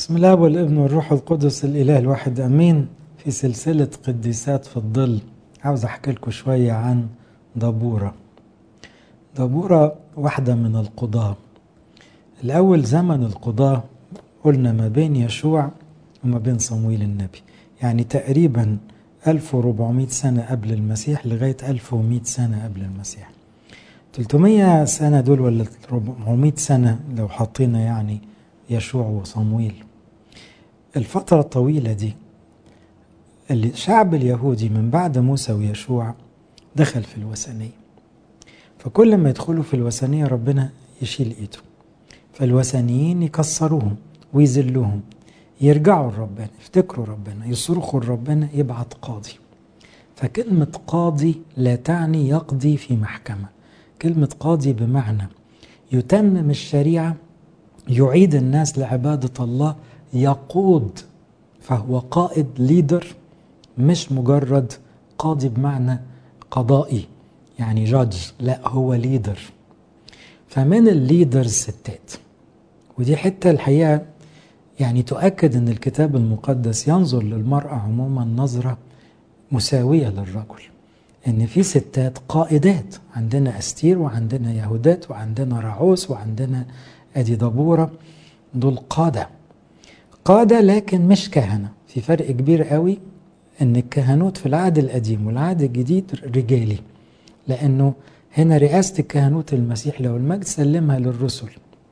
بسم الله والابن والروح القدس الاله الواحد امين في سلسله قديسات في الظل عاوز احكي لكم شويه عن دبوره دبوره واحده من القضاه الاول زمن القضاه قلنا ما بين يشوع وما بين صمويل النبي يعني تقريبا 1400 سنة قبل المسيح لغاية 1100 سنة قبل المسيح 300 سنة دول ولا 400 سنة لو حطينا يعني يشوع وصمويل الفترة الطويلة دي اللي الشعب اليهودي من بعد موسى ويشوع دخل في الوثنية فكل ما يدخلوا في الوثنية ربنا يشيل ايده فالوثنيين يكسروهم ويذلوهم يرجعوا لربنا يفتكروا ربنا يصرخوا لربنا يبعت قاضي فكلمة قاضي لا تعني يقضي في محكمة كلمة قاضي بمعنى يتمم الشريعة يعيد الناس لعبادة الله يقود فهو قائد ليدر مش مجرد قاضي بمعنى قضائي يعني جادج لا هو ليدر فمن الليدرز ستات ودي حتة الحقيقة يعني تؤكد ان الكتاب المقدس ينظر للمرأة عموما نظرة مساوية للرجل ان في ستات قائدات عندنا استير وعندنا يهودات وعندنا رعوس وعندنا ادي دبورة دول قادة قادة لكن مش كهنة في فرق كبير قوي ان الكهنوت في العهد القديم والعهد الجديد رجالي لانه هنا رئاسة الكهنوت المسيح لو المجد سلمها للرسل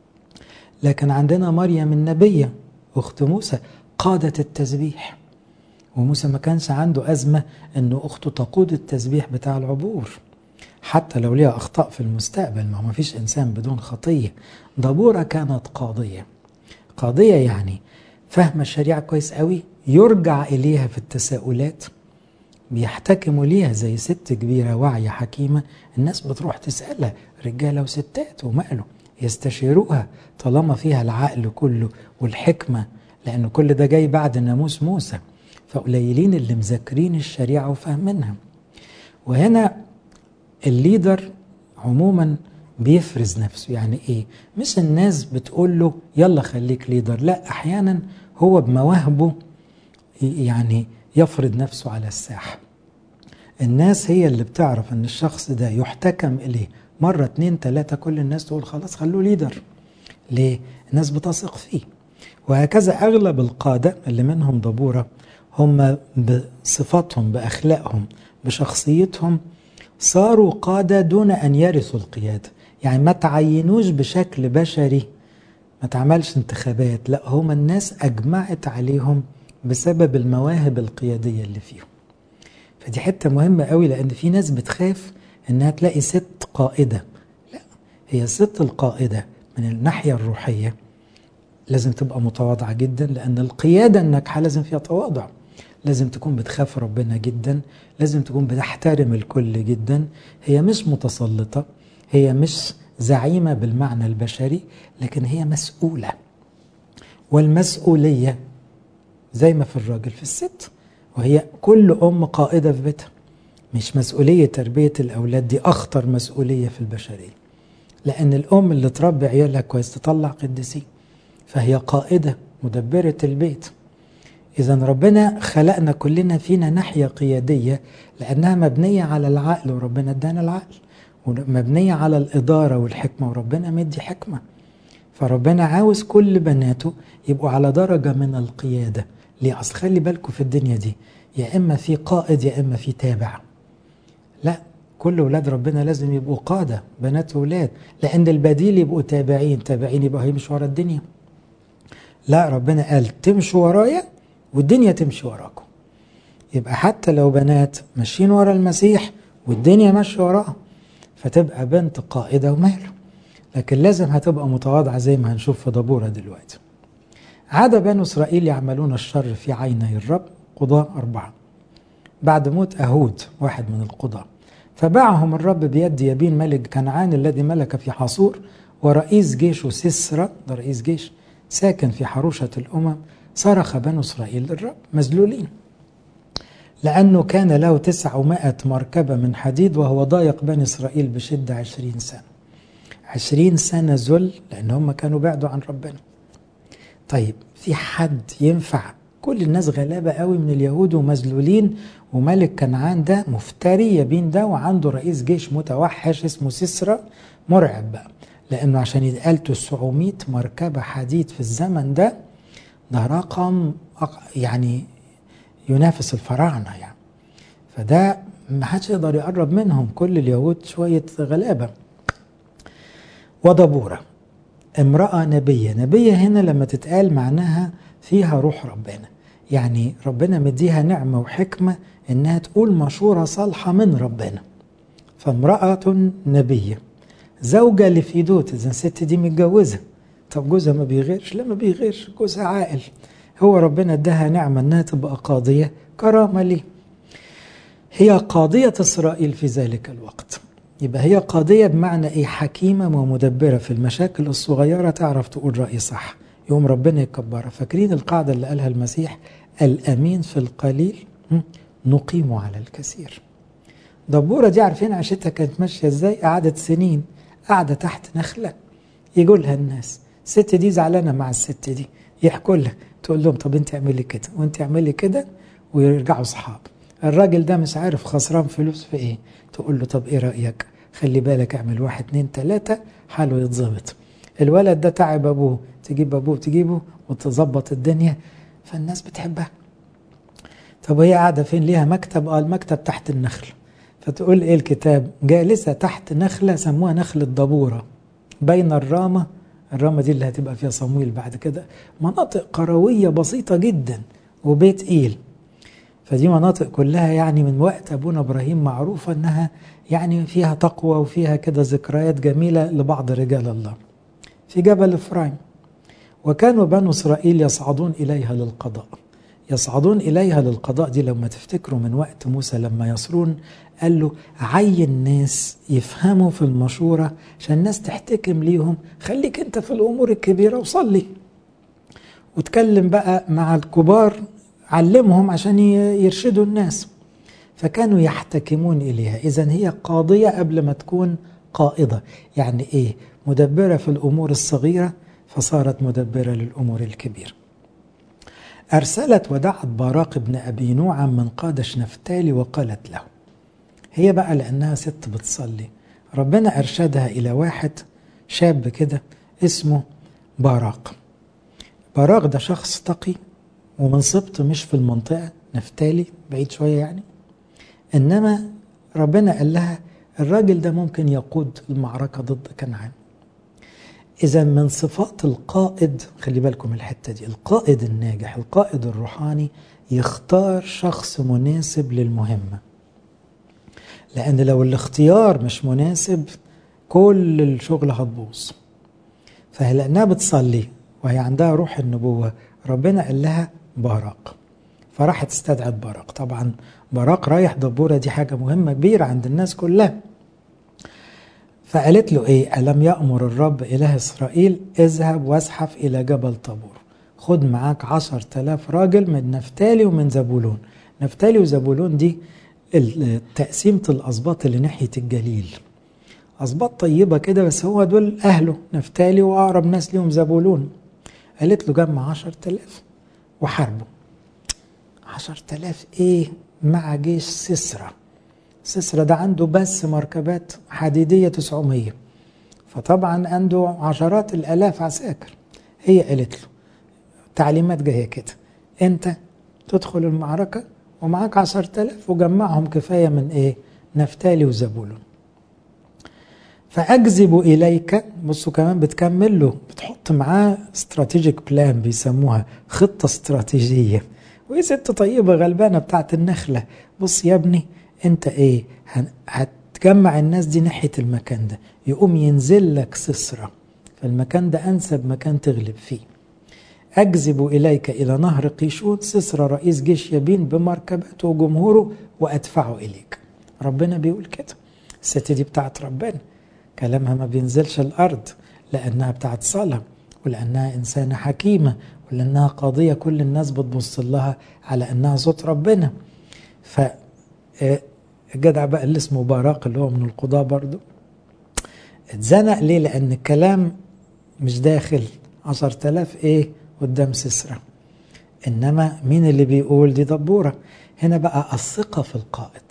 لكن عندنا مريم النبية أخت موسى قادة التسبيح وموسى ما كانش عنده أزمة أنه أخته تقود التسبيح بتاع العبور حتى لو ليها أخطاء في المستقبل ما ما فيش إنسان بدون خطية دبورة كانت قاضية قاضية يعني فاهمة الشريعة كويس قوي يرجع إليها في التساؤلات بيحتكموا ليها زي ست كبيرة واعية حكيمة الناس بتروح تسألها رجالة وستات وماله يستشيروها طالما فيها العقل كله والحكمة لأن كل ده جاي بعد ناموس موسى فقليلين اللي مذاكرين الشريعة وفاهمينها وهنا الليدر عموما بيفرز نفسه يعني ايه مش الناس بتقول له يلا خليك ليدر لا احيانا هو بمواهبه يعني يفرض نفسه على الساحة الناس هي اللي بتعرف ان الشخص ده يحتكم اليه مرة اتنين تلاتة كل الناس تقول خلاص خلوه ليدر ليه؟ الناس بتثق فيه وهكذا أغلب القادة اللي منهم دبورة هم بصفاتهم بأخلاقهم بشخصيتهم صاروا قادة دون أن يرثوا القيادة يعني ما تعينوش بشكل بشري ما تعملش انتخابات لا هم الناس أجمعت عليهم بسبب المواهب القيادية اللي فيهم فدي حتة مهمة قوي لأن في ناس بتخاف انها تلاقي ست قائده لا هي الست القائده من الناحيه الروحيه لازم تبقى متواضعه جدا لان القياده الناجحه لازم فيها تواضع لازم تكون بتخاف ربنا جدا لازم تكون بتحترم الكل جدا هي مش متسلطه هي مش زعيمه بالمعنى البشري لكن هي مسؤوله والمسؤوليه زي ما في الراجل في الست وهي كل ام قائده في بيتها مش مسؤولية تربية الأولاد دي أخطر مسؤولية في البشرية لأن الأم اللي تربي عيالها كويس تطلع قديسين فهي قائدة مدبرة البيت إذا ربنا خلقنا كلنا فينا ناحية قيادية لأنها مبنية على العقل وربنا ادانا العقل ومبنية على الإدارة والحكمة وربنا مدي حكمة فربنا عاوز كل بناته يبقوا على درجة من القيادة ليه أصل خلي بالكم في الدنيا دي يا إما في قائد يا إما في تابع لا كل ولاد ربنا لازم يبقوا قادة بنات وولاد لأن البديل يبقوا تابعين تابعين يبقى هيمشوا ورا الدنيا لا ربنا قال تمشوا ورايا والدنيا تمشي وراكم يبقى حتى لو بنات ماشيين ورا المسيح والدنيا ماشية وراها فتبقى بنت قائدة وماله لكن لازم هتبقى متواضعة زي ما هنشوف في دبورة دلوقتي عاد بنو إسرائيل يعملون الشر في عيني الرب قضاء أربعة بعد موت أهود واحد من القضاة فباعهم الرب بيد يبين ملك كنعان الذي ملك في حصور ورئيس جيشه سسرة ده رئيس جيش ساكن في حروشة الأمم صرخ بنو إسرائيل للرب مذلولين لأنه كان له تسعمائة مركبة من حديد وهو ضايق بني إسرائيل بشدة عشرين سنة عشرين سنة ذل لأن هم كانوا بعدوا عن ربنا طيب في حد ينفع كل الناس غلابة قوي من اليهود ومذلولين وملك كنعان ده مفتري يبين ده وعنده رئيس جيش متوحش اسمه سيسرا مرعب بقى لانه عشان يتقال 900 مركبة حديد في الزمن ده ده رقم يعني ينافس الفراعنة يعني فده ما حدش يقدر يقرب منهم كل اليهود شوية غلابة ودبورة امرأة نبية نبية هنا لما تتقال معناها فيها روح ربنا يعني ربنا مديها نعمة وحكمة انها تقول مشورة صالحة من ربنا فامرأة نبية زوجة لفيدوت اذا الست دي متجوزة طب جوزها ما بيغيرش لا ما بيغيرش جوزها عاقل هو ربنا اداها نعمة انها تبقى قاضية كرامة ليه هي قاضية إسرائيل في ذلك الوقت يبقى هي قاضية بمعنى إيه حكيمة ومدبرة في المشاكل الصغيرة تعرف تقول رأي صح يوم ربنا يكبرها فاكرين القاعدة اللي قالها المسيح الأمين في القليل نقيم على الكثير دبورة دي عارفين عشتها كانت ماشية ازاي قعدت سنين قاعدة تحت نخلة يقول لها الناس الست دي زعلانة مع الست دي يحكوا لها تقول لهم طب انت اعملي كده وانت اعملي كده ويرجعوا صحاب الراجل ده مش عارف خسران فلوس في ايه تقول له طب ايه رأيك خلي بالك اعمل واحد اتنين تلاتة حاله يتظبط الولد ده تعب ابوه تجيب ابوه تجيبه وتظبط الدنيا فالناس بتحبها طب هي قاعدة فين ليها مكتب اه المكتب تحت النخل فتقول ايه الكتاب جالسة تحت نخلة سموها نخلة دبورة بين الرامة الرامة دي اللي هتبقى فيها صمويل بعد كده مناطق قروية بسيطة جدا وبيت إيل فدي مناطق كلها يعني من وقت أبونا إبراهيم معروفة أنها يعني فيها تقوى وفيها كده ذكريات جميلة لبعض رجال الله في جبل إفرايم وكانوا بنو إسرائيل يصعدون إليها للقضاء يصعدون إليها للقضاء دي لما تفتكروا من وقت موسى لما يصرون قال له عين ناس يفهموا في المشورة عشان الناس تحتكم ليهم خليك انت في الأمور الكبيرة وصلي وتكلم بقى مع الكبار علمهم عشان يرشدوا الناس فكانوا يحتكمون إليها إذا هي قاضية قبل ما تكون قائضة يعني إيه مدبرة في الأمور الصغيرة فصارت مدبرة للأمور الكبيرة أرسلت ودعت باراق بن أبي نوعم من قادش نفتالي وقالت له هي بقى لأنها ست بتصلي ربنا أرشدها إلى واحد شاب كده اسمه باراق باراق ده شخص تقي ومن سبط مش في المنطقة نفتالي بعيد شوية يعني إنما ربنا قال لها الراجل ده ممكن يقود المعركة ضد كنعان إذا من صفات القائد خلي بالكم الحتة دي القائد الناجح القائد الروحاني يختار شخص مناسب للمهمة لأن لو الاختيار مش مناسب كل الشغل هتبوظ فلأنها بتصلي وهي عندها روح النبوة ربنا قال لها باراق فراحت استدعت باراق طبعا باراق رايح دبورة دي حاجة مهمة كبيرة عند الناس كلها فقالت له ايه ألم يأمر الرب إله إسرائيل اذهب واسحف إلى جبل طابور خد معاك عشر تلاف راجل من نفتالي ومن زبولون نفتالي وزبولون دي تقسيمة الأسباط اللي ناحية الجليل أسباط طيبة كده بس هو دول أهله نفتالي وأقرب ناس ليهم زبولون قالت له جمع عشر تلاف وحاربوا عشر تلاف إيه مع جيش سسرة سسرة ده عنده بس مركبات حديدية 900 فطبعا عنده عشرات الآلاف عساكر هي قالت له تعليمات جاية كده أنت تدخل المعركة ومعاك عشر تلاف وجمعهم كفاية من إيه نفتالي وزبولون فأجذب إليك بصوا كمان بتكمل له بتحط معاه استراتيجيك بلان بيسموها خطة استراتيجية وهي ست طيبة غلبانة بتاعت النخلة بص يا ابني انت ايه هتجمع الناس دي ناحية المكان ده يقوم ينزل لك سسرة فالمكان ده أنسب مكان تغلب فيه أجذب إليك إلى نهر قيشون سسرة رئيس جيش يبين بمركبته وجمهوره وأدفعه إليك ربنا بيقول كده الست دي بتاعت ربنا كلامها ما بينزلش الأرض لأنها بتاعت صلاة ولأنها إنسانة حكيمة ولأنها قاضية كل الناس بتبص لها على أنها صوت ربنا ف الجدع بقى اللي اسمه باراق اللي هو من القضاة برضو اتزنق ليه لأن الكلام مش داخل عشر تلاف ايه قدام سسرة إنما مين اللي بيقول دي دبورة هنا بقى الثقة في القائد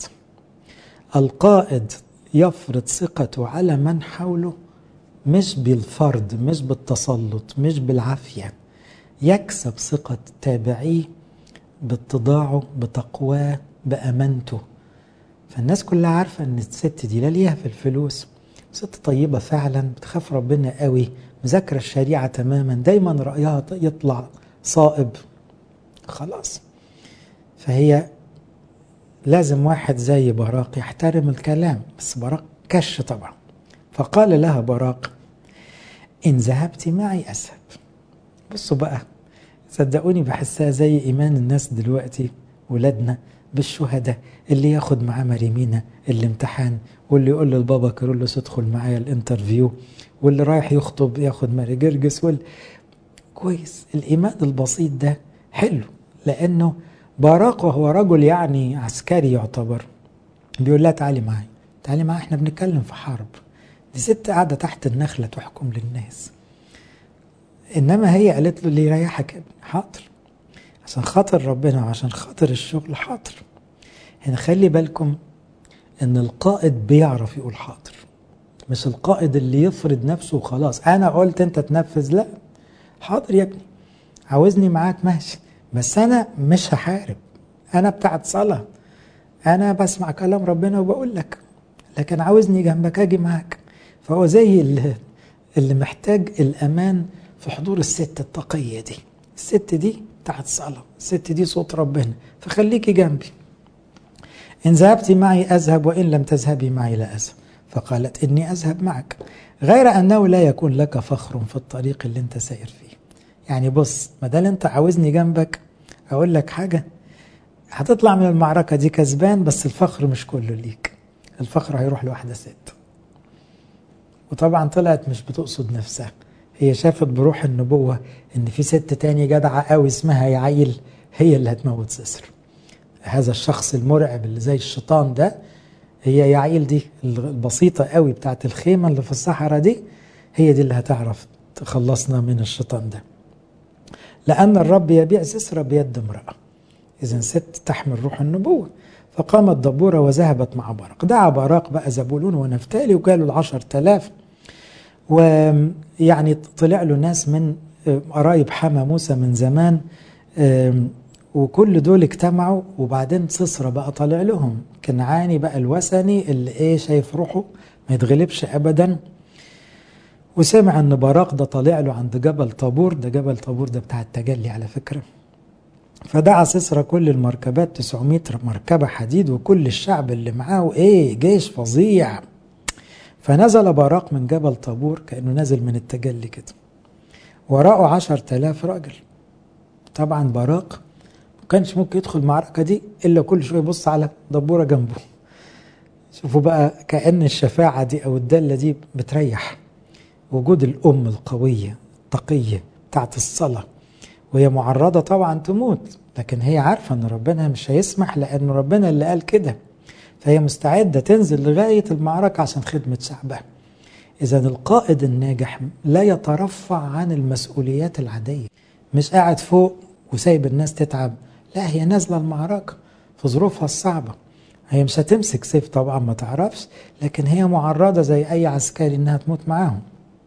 القائد يفرض ثقته على من حوله مش بالفرض مش بالتسلط مش بالعافية يكسب ثقة تابعيه باتضاعه بتقواه بأمانته فالناس كلها عارفة ان الست دي لا ليها في الفلوس ست طيبة فعلا بتخاف ربنا قوي مذاكرة الشريعة تماما دايما رأيها يطلع صائب خلاص فهي لازم واحد زي براق يحترم الكلام بس براق كش طبعا فقال لها براق إن ذهبت معي أذهب بصوا بقى صدقوني بحسها زي إيمان الناس دلوقتي ولادنا بالشهداء اللي ياخد معاه مريمينا الامتحان واللي يقول للبابا كيرلس ادخل معايا الانترفيو واللي رايح يخطب ياخد ماري جرجس وال... كويس الإيمان البسيط ده حلو لأنه باراق وهو رجل يعني عسكري يعتبر بيقول لها تعالي معايا تعالي معايا احنا بنتكلم في حرب دي ست قاعدة تحت النخلة تحكم للناس إنما هي قالت له اللي يريحك يا ابني حاضر عشان خاطر ربنا وعشان خاطر الشغل حاضر هنا خلي بالكم ان القائد بيعرف يقول حاضر مش القائد اللي يفرض نفسه وخلاص انا قلت انت تنفذ لا حاضر يا ابني عاوزني معاك ماشي بس انا مش هحارب انا بتاعت صلاة انا بسمع كلام ربنا وبقول لك لكن عاوزني جنبك اجي معاك فهو زي اللي, اللي محتاج الامان في حضور الست التقية دي الست دي بتاعت صلاة الست دي صوت ربنا فخليكي جنبي إن ذهبت معي أذهب وإن لم تذهبي معي لا أذهب فقالت إني أذهب معك غير أنه لا يكون لك فخر في الطريق اللي أنت ساير فيه يعني بص ما دام أنت عاوزني جنبك أقول لك حاجة هتطلع من المعركة دي كسبان بس الفخر مش كله ليك الفخر هيروح لواحدة ست وطبعا طلعت مش بتقصد نفسها هي شافت بروح النبوة ان في ست تاني جدعة قوي اسمها يعيل هي اللي هتموت سسر هذا الشخص المرعب اللي زي الشيطان ده هي يعيل دي البسيطة قوي بتاعت الخيمة اللي في الصحراء دي هي دي اللي هتعرف تخلصنا من الشيطان ده لأن الرب يبيع سسرة بيد امرأة إذا ست تحمل روح النبوة فقامت دبورة وذهبت مع براق دعا براق بقى زبولون ونفتالي وقالوا العشر تلاف ويعني طلع له ناس من قرايب حما موسى من زمان وكل دول اجتمعوا وبعدين سسرة بقى طالع لهم كنعاني بقى الوثني اللي ايه شايف روحه ما يتغلبش ابدا وسمع ان براق ده طالع له عند جبل طابور ده جبل طابور ده بتاع التجلي على فكرة فدعا سسرة كل المركبات 900 مركبة حديد وكل الشعب اللي معاه ايه جيش فظيع فنزل باراق من جبل طابور كأنه نازل من التجلي كده وراءه عشر تلاف راجل طبعا باراق ما كانش ممكن يدخل المعركة دي إلا كل شوية يبص على دبورة جنبه شوفوا بقى كأن الشفاعة دي أو الدالة دي بتريح وجود الأم القوية التقية بتاعت الصلاة وهي معرضة طبعا تموت لكن هي عارفة أن ربنا مش هيسمح لأن ربنا اللي قال كده فهي مستعدة تنزل لغاية المعركة عشان خدمة شعبها إذا القائد الناجح لا يترفع عن المسؤوليات العادية مش قاعد فوق وسايب الناس تتعب لا هي نازلة المعركة في ظروفها الصعبة هي مش هتمسك سيف طبعا ما تعرفش لكن هي معرضة زي أي عسكري إنها تموت معاهم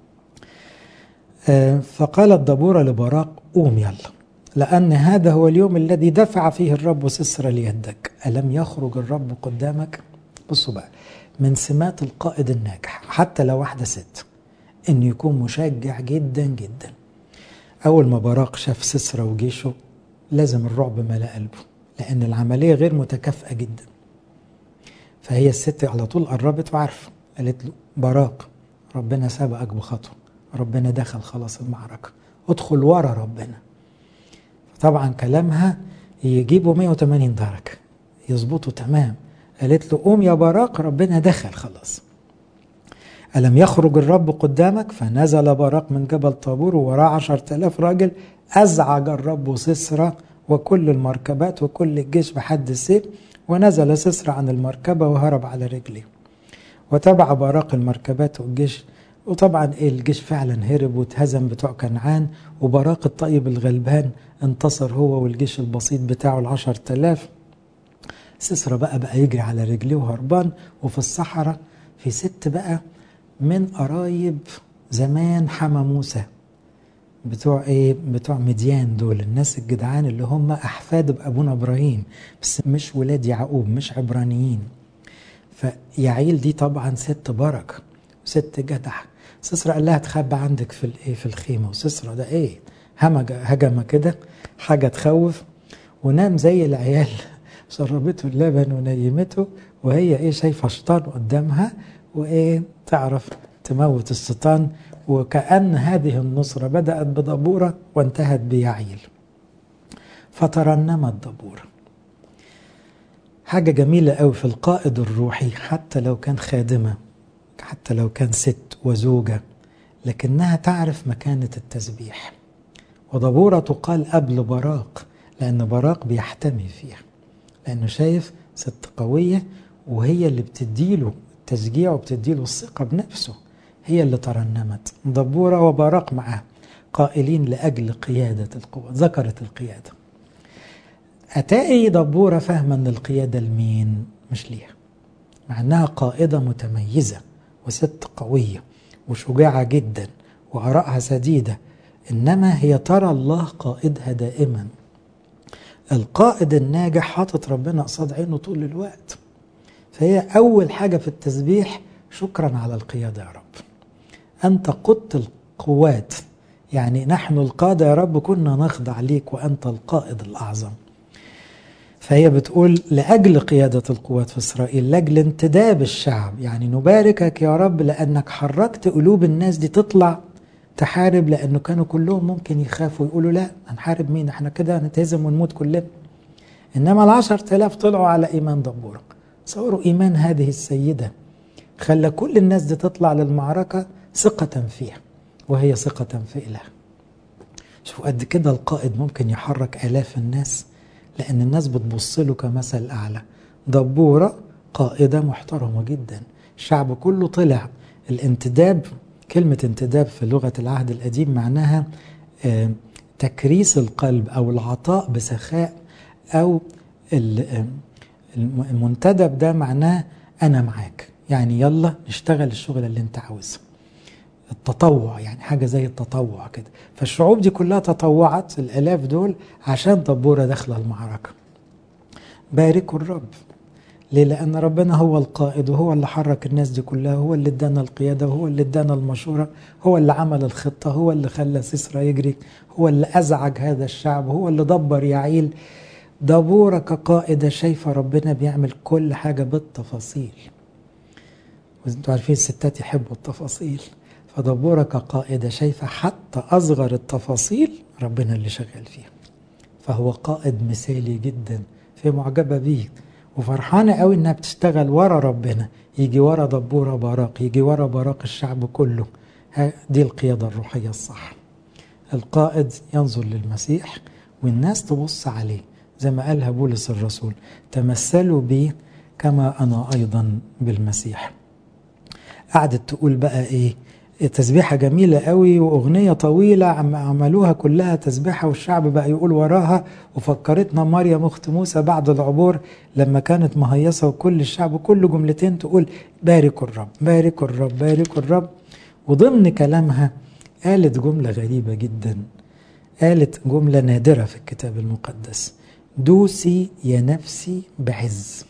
فقالت دبورة لبراق قوم يلا لأن هذا هو اليوم الذي دفع فيه الرب سسر ليدك ألم يخرج الرب قدامك بصوا بقى من سمات القائد الناجح حتى لو واحدة ست إنه يكون مشجع جدا جدا أول ما براق شاف سسرة وجيشه لازم الرعب ملأ قلبه لأن العملية غير متكافئة جدا فهي الست على طول قربت وعارفة قالت له براق ربنا سبقك بخطوة ربنا دخل خلاص المعركة ادخل ورا ربنا طبعا كلامها يجيبه 180 درجة يظبطه تمام قالت له قوم يا براق ربنا دخل خلاص ألم يخرج الرب قدامك فنزل براق من جبل طابور ووراه عشر تلاف راجل أزعج الرب سسرة وكل المركبات وكل الجيش بحد السيف ونزل سسرة عن المركبة وهرب على رجله وتبع براق المركبات والجيش وطبعا إيه الجيش فعلا هرب واتهزم بتوع كنعان وبراق الطيب الغلبان انتصر هو والجيش البسيط بتاعه العشر تلاف سسرة بقى بقى يجري على رجليه وهربان وفي الصحراء في ست بقى من قرايب زمان حما موسى بتوع ايه بتوع مديان دول الناس الجدعان اللي هم احفاد ابونا ابراهيم بس مش ولاد يعقوب مش عبرانيين فيعيل دي طبعا ست بركه ست جدع سسرة قال لها تخبى عندك في الايه في الخيمه وسسرة ده ايه همج هجمه كده حاجه تخوف ونام زي العيال شربته اللبن ونيمته وهي ايه شايفه شيطان قدامها وايه تعرف تموت الشيطان وكأن هذه النصرة بدأت بدبورة وانتهت بيعيل فترنمت دبورة حاجة جميلة قوي في القائد الروحي حتى لو كان خادمة حتى لو كان ست وزوجة لكنها تعرف مكانة التسبيح ودبورة تقال قبل براق لأن براق بيحتمي فيها لأنه شايف ست قوية وهي اللي بتديله التشجيع وبتديله الثقة بنفسه هي اللي ترنمت دبورة وبراق معاه قائلين لأجل قيادة القوة ذكرت القيادة أتائي دبورة فاهمة أن القيادة لمين مش ليها مع أنها قائدة متميزة وست قوية وشجاعة جدا وآرائها سديدة إنما هي ترى الله قائدها دائما القائد الناجح حاطط ربنا قصاد عينه طول الوقت فهي أول حاجة في التسبيح شكرا على القيادة يا رب أنت قدت القوات يعني نحن القادة يا رب كنا نخضع ليك وأنت القائد الأعظم فهي بتقول لأجل قيادة القوات في إسرائيل لأجل انتداب الشعب يعني نباركك يا رب لأنك حركت قلوب الناس دي تطلع تحارب لأنه كانوا كلهم ممكن يخافوا يقولوا لا هنحارب مين احنا كده هنتهزم ونموت كلنا إنما العشر تلاف طلعوا على إيمان دبورة تصوروا إيمان هذه السيدة خلى كل الناس دي تطلع للمعركة ثقة فيها وهي ثقة في إله شوفوا قد كده القائد ممكن يحرك آلاف الناس لأن الناس بتبص له كمثل أعلى دبورة قائدة محترمة جدا الشعب كله طلع الانتداب كلمة انتداب في لغة العهد القديم معناها تكريس القلب أو العطاء بسخاء أو المنتدب ده معناه أنا معاك يعني يلا نشتغل الشغل اللي أنت عاوزه التطوع يعني حاجة زي التطوع كده فالشعوب دي كلها تطوعت الآلاف دول عشان دبورة داخلة المعركة باركوا الرب ليه؟ لأن ربنا هو القائد وهو اللي حرك الناس دي كلها هو اللي ادانا القيادة وهو اللي ادانا المشورة هو اللي عمل الخطة هو اللي خلى سيسرا يجري هو اللي أزعج هذا الشعب هو اللي دبر يعيل دبورة كقائدة شايفة ربنا بيعمل كل حاجة بالتفاصيل وانتوا عارفين الستات يحبوا التفاصيل فدبورة كقائدة شايفة حتى أصغر التفاصيل ربنا اللي شغال فيها فهو قائد مثالي جدا في معجبة بيه وفرحانة قوي انها بتشتغل ورا ربنا يجي ورا دبورة براق يجي ورا براق الشعب كله دي القيادة الروحية الصح القائد ينظر للمسيح والناس تبص عليه زي ما قالها بولس الرسول تمثلوا بي كما أنا أيضا بالمسيح قعدت تقول بقى إيه تسبيحة جميلة قوي وأغنية طويلة عملوها كلها تسبيحة والشعب بقى يقول وراها وفكرتنا مريم أخت موسى بعد العبور لما كانت مهيصة وكل الشعب كل جملتين تقول باركوا الرب باركوا الرب باركوا الرب وضمن كلامها قالت جملة غريبة جدا قالت جملة نادرة في الكتاب المقدس دوسي يا نفسي بعز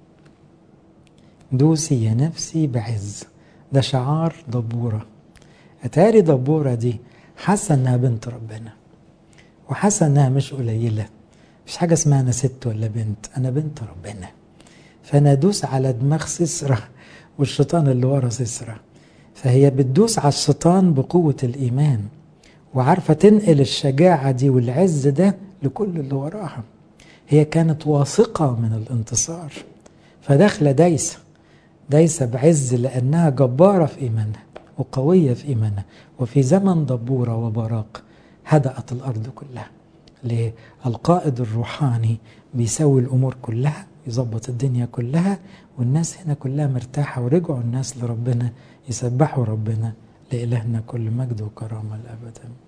دوسي يا نفسي بعز ده شعار دبورة أتاري دبورة دي حاسة إنها بنت ربنا وحاسة إنها مش قليلة مش حاجة اسمها أنا ست ولا بنت أنا بنت ربنا فأنا أدوس على دماغ سسرة والشيطان اللي ورا سسرة فهي بتدوس على الشيطان بقوة الإيمان وعارفة تنقل الشجاعة دي والعز ده لكل اللي وراها هي كانت واثقة من الانتصار فداخلة دايسة دايسة بعز لأنها جبارة في إيمانها وقوية في إيمانها وفي زمن دبورة وبراق هدأت الأرض كلها ليه؟ القائد الروحاني بيسوي الأمور كلها يظبط الدنيا كلها والناس هنا كلها مرتاحة ورجعوا الناس لربنا يسبحوا ربنا لإلهنا كل مجد وكرامة الأبد